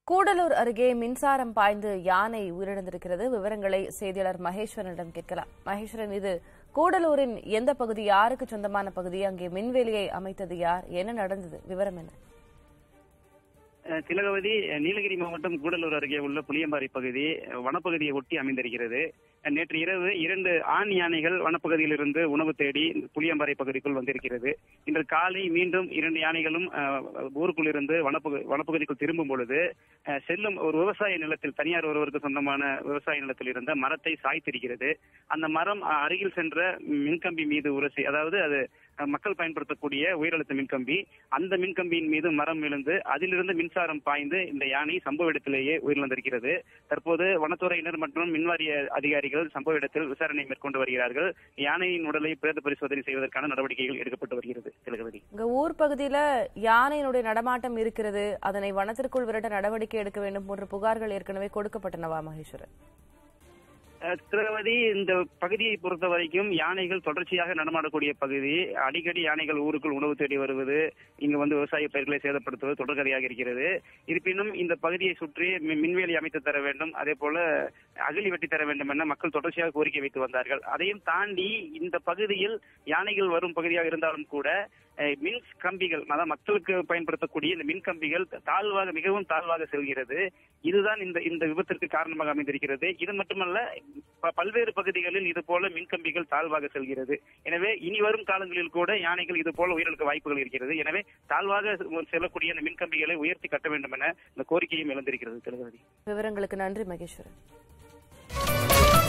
கூடலூர் அருகே மின்சாரம் பாய்ந்து யானை உயிரிழந்திருக்கிறது விவரங்களை செய்தியாளர் மகேஸ்வரனிடம் கேட்கலாம் மகேஸ்வரன் இது கூடலூரின் எந்த பகுதி யாருக்கு சொந்தமான பகுதி அங்கே மின்வேலியை அமைத்தது யார் என்ன நடந்தது விவரம் என்ன அஹ் திலகவதி அஹ் நீலகிரி மாவட்டம் கூடலூர் அருகே உள்ள புளியம்பாறை பகுதி அஹ் வனப்பகுதியை ஒட்டி அமைந்திருக்கிறது அஹ் நேற்று இரவு இரண்டு ஆண் யானைகள் வனப்பகுதியிலிருந்து உணவு தேடி புளியம்பாறை பகுதிக்குள் வந்திருக்கிறது இன்று காலை மீண்டும் இரண்டு யானைகளும் அஹ், ஊருக்குள் இருந்து வனப்பகு வனப்பகுதிக்குள் திரும்பும் பொழுது அஹ், செல்லும் ஒரு விவசாய நிலத்தில் தனியார் ஒருவருக்கு சொந்தமான விவசாய நிலத்தில் இருந்த மரத்தை சாய்த்திருக்கிறது அந்த மரம் அஹ், அருகில் சென்ற மின்கம்பி மீது உரசி அதாவது அது அஹ், மக்கள் பயன்படுத்தக்கூடிய உயரழுத்த மின்கம்பி அந்த மின்கம்பியின் மீது மரம் விழுந்து அதிலிருந்து மின்சாரம் பாய்ந்து இந்த யானை சம்பவ இடத்திலேயே உயிரிழந்திருக்கிறது தற்போது வனத்துறையினர் மற்றும் மின்வாரிய அதிகாரிகள் சம்பவ இடத்தில் விசாரணை மேற்கொண்டு வருகிறார்கள் யானையின் உடலை பிரேத பரிசோதனை செய்வதற்கான நடவடிக்கைகள் எடுக்கப்பட்டு வருகிறது திலகவதி உங்க ஊர் பகுதியில யானையினுடைய நடமாட்டம் இருக்கிறது அதனை வனத்திற்குள் விரட்ட நடவடிக்கை எடுக்க வேண்டும் போன்ற புகார்கள் ஏற்கனவே கொடுக்கப்பட்டனவா மகேஸ்வரன் அஹ் திலகவதி இந்த பகுதியை பொறுத்த வரைக்கும் யானைகள் தொடர்ச்சியாக நடமாடக்கூடிய பகுதி அடிக்கடி யானைகள் ஊருக்குள் உணவு தேடி வருவது இங்கு வந்து விவசாய பயிர்களை சேதப்படுத்துவது தொடர்கதையாக இருக்கிறது இருப்பினும் இந்த பகுதியை சுற்றி மி- மின்வேலி அமைத்து தர வேண்டும் அதே போல அகழி வெட்டி தர வேண்டும் என மக்கள் தொடர்ச்சியாக கோரிக்கை வைத்து வந்தார்கள் அதையும் தாண்டி இந்த பகுதியில் யானைகள் வரும் பகுதியாக இருந்தாலும் கூட அஹ், மின் கம்பிகள் அதாவது மக்களுக்கு பயன்படுத்தக்கூடிய இந்த மின் கம்பிகள் தாழ்வாக மிகவும் தாழ்வாக செல்கிறது இதுதான் இந்த இந்த விபத்திற்கு காரணமாக அமைந்திருக்கிறது இது மட்டுமல்ல ப- பல்வேறு பகுதிகளில் இது போல மின்கம்பிகள் தாழ்வாக செல்கிறது எனவே இனி வரும் காலங்களில் கூட யானைகள் இது போல உயிரிழக்க வாய்ப்புகள் இருக்கிறது எனவே தாழ்வாக செல்லக்கூடிய இந்த மின்கம்பிகளை உயர்த்தி கட்ட வேண்டும் என இந்த கோரிக்கையும் எழுந்திருக்கிறது திலகவதி விவரங்களுக்கு நன்றி மகேஸ்வரன்